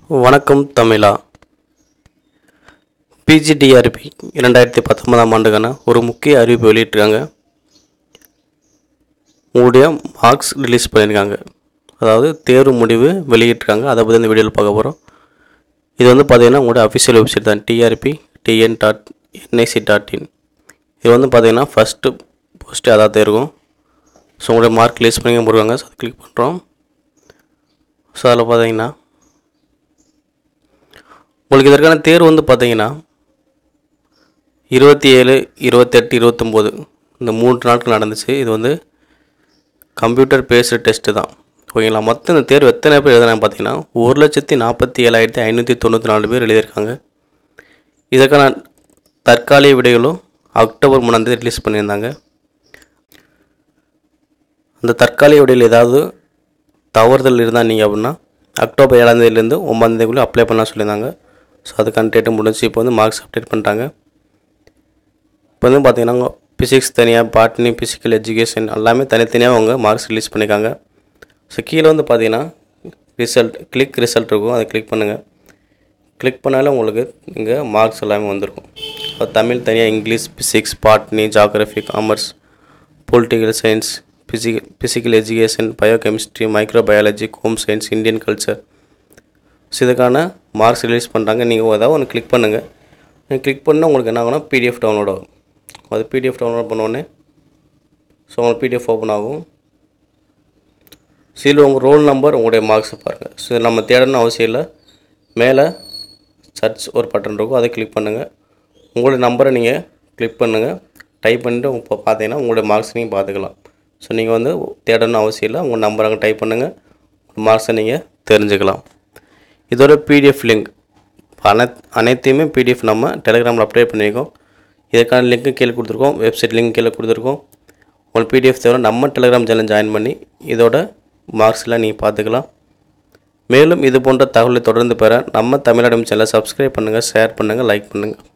வணக்கம் தமிழா பிஜிடிஆர்பி இரண்டாயிரத்தி பத்தொன்பதாம் ஆண்டுக்கான ஒரு முக்கிய அறிவிப்பு வெளியிட்டிருக்காங்க உங்களுடைய மார்க்ஸ் ரிலீஸ் பண்ணியிருக்காங்க அதாவது தேர்வு முடிவு வெளியிட்டிருக்காங்க அதை பற்றி இந்த வீடியோவில் பார்க்க போகிறோம் இது வந்து பார்த்தீங்கன்னா உங்களுடைய அஃபிஷியல் வெப்சைட் தான் TRB TN dot NIC dot in இது வந்து பார்த்தீங்கன்னா ஃபஸ்ட்டு போஸ்ட்டு அதாக தான் இருக்கும் ஸோ உங்களுடைய மார்க் ரிலீஸ் பண்ணி போடுவாங்க ஸோ அதை கிளிக் பண்ணுறோம் ஸோ அதில் பார்த்தீங்கன்னா உங்களுக்கு இதற்கான தேர்வு வந்து பார்த்தீங்கன்னா இருபத்தி ஏழு இருபத்தெட்டு இருபத்தொம்போது இந்த மூன்று நாட்கள் நடந்துச்சு இது வந்து கம்ப்யூட்டர் பேஸ்டு டெஸ்ட்டு தான் ஓகேங்களா மொத்தம் இந்த தேர்வு எத்தனை பேர் எழுதுனாங்க பார்த்தீங்கன்னா ஒரு லட்சத்தி நாற்பத்தி ஏழாயிரத்தி ஐநூற்றி தொண்ணூற்றி நாலு பேர் எழுதியிருக்காங்க இதற்கான தற்காலிக விடைகளும் அக்டோபர் மூணாந்தேதி ரிலீஸ் பண்ணியிருந்தாங்க அந்த தற்காலிக விடையில் ஏதாவது தவறுதல் இருந்தால் நீங்கள் அப்படின்னா அக்டோபர் ஏழாந்தேதியிலேருந்து ஒம்பதாந்தேதிக்குள்ளே அப்ளை பண்ணலாம் சொல்லியிருந்தாங்க ஸோ அதுக்கான டேட்டு முடிஞ்சு இப்போ வந்து மார்க்ஸ் அப்டேட் பண்ணிட்டாங்க இப்போ வந்து பார்த்தீங்கன்னா ஃபிசிக்ஸ் தனியாக பாட்னி ஃபிசிக்கல் எஜுகேஷன் எல்லாமே தனித்தனியாக அவங்க மார்க்ஸ் ரிலீஸ் பண்ணியிருக்காங்க ஸோ கீழே வந்து பார்த்தீங்கன்னா ரிசல்ட் கிளிக் ரிசல்ட் இருக்கும் அதை கிளிக் பண்ணுங்கள் கிளிக் பண்ணாலே உங்களுக்கு இங்கே மார்க்ஸ் எல்லாமே வந்திருக்கும் இப்போ தமிழ் தனியாக English physics botany geography commerce political science physical physical education biochemistry microbiology home science Indian culture so இதுக்கான மார்க்ஸ் ரிலீஸ் பண்ணுறாங்க நீங்கள் ஏதாவது ஒன்று கிளிக் பண்ணுங்கள் நீங்கள் கிளிக் பண்ணால் உங்களுக்கு என்ன ஆகும்னா பிடிஎஃப் டவுன்லோட் ஆகும் அது பிடிஎஃப் டவுன்லோட் பண்ணோடனே ஸோ உங்களுக்கு பிடிஎஃப் ஓப்பன் ஆகும் சீல் உங்கள் ரோல் நம்பர் உங்களுடைய மார்க்ஸை பாருங்கள் ஸோ இது நம்ம தேடணும்னு அவசியம் இல்லை மேலே சர்ச் ஒரு பட்டன் இருக்கும் அதை கிளிக் பண்ணுங்கள் உங்களுடைய நம்பரை நீங்கள் கிளிக் பண்ணுங்கள் டைப் பண்ணிட்டு இப்போ பார்த்தீங்கன்னா உங்களுடைய மார்க்ஸ் நீங்கள் பார்த்துக்கலாம் ஸோ நீங்கள் வந்து தேடணும்னு அவசியம் இல்லை உங்கள் நம்பர் அங்கே டைப் பண்ணுங்கள் உங்கள் மார்க்ஸை நீங்கள் தெரிஞ்சுக்கலாம் இதோட பிடிஎஃப் லிங்க் அனை அனைத்தையுமே பிடிஎஃப் நம்ம டெலிகிராமில் அப்டேட் பண்ணியிருக்கோம் இதற்கான லிங்க்கு கீழே கொடுத்துருக்கோம் வெப்சைட் லிங்க் கீழே கொடுத்துருக்கோம் உங்களுக்கு பிடிஎஃப் தவிர நம்ம டெலிகிராம் சேனல் ஜாயின் பண்ணி இதோட மார்க்ஸ்லாம் நீங்கள் பார்த்துக்கலாம் மேலும் இது போன்ற தகவலை தொடர்ந்து பெற நம்ம தமிழ்நாடு சேனலை சப்ஸ்கிரைப் பண்ணுங்கள் ஷேர் பண்ணுங்கள் லைக் பண்ணுங்கள்